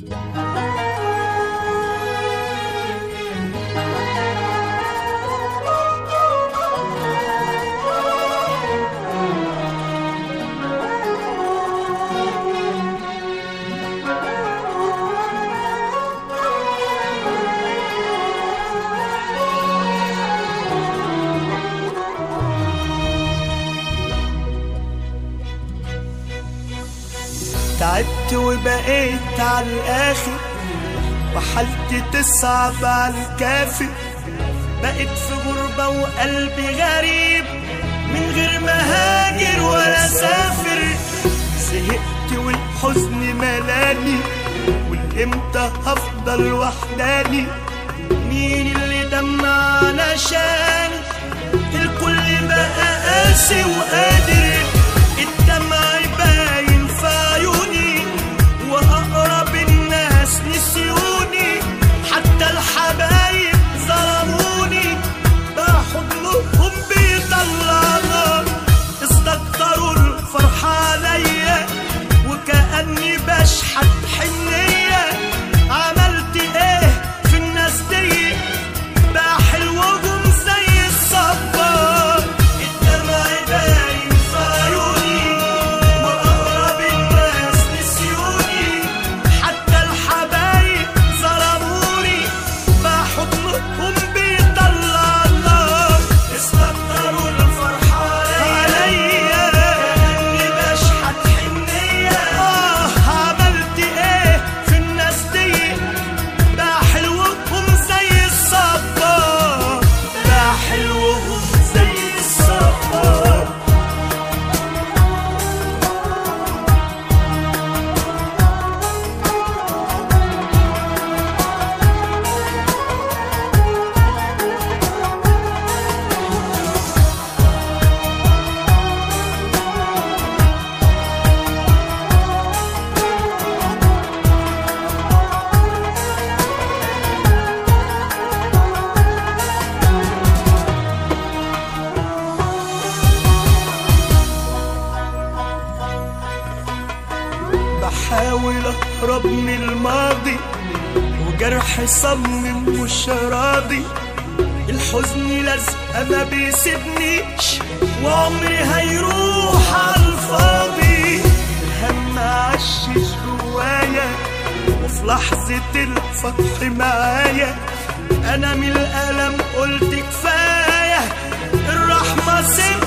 تعبت وبقيت على الاخر وحالتي تصعب على الكافر بقيت في غربة وقلبي غريب من غير ما هاجر ولا سافر زهقت والحزن ملاني والامتى هفضل وحداني مين اللي دمع علشان الكل بقى قاسي وقادر الدمع باين في عيوني واقرب الناس نسيوني حتى الحبايب ظلموني بقى حضنهم بيطلع نار استكتروا الفرحة عليا وكأني بشحت حنية عملت ايه في الناس دي بقى حلوهم زي الصبار الدمع باين في عيوني وأقرب الناس نسيوني حتى الحبايب ظلموني بقى حضنهم بيطلع النار استكتروا الفرحة عليا كأني بشحت حنية آه عملت ايه في الناس دي بقى حلوهم زي الصبار بقى حلوهم زي الصبار بحاول اهرب من الماضي وجرح صمم مش راضي الحزن لازقه ما بيسيبنيش وعمري هيروح على الفاضي الهم عشش جوايا وفي لحظة الفتح معايا أنا من الألم قلت كفاية الرحمة سيب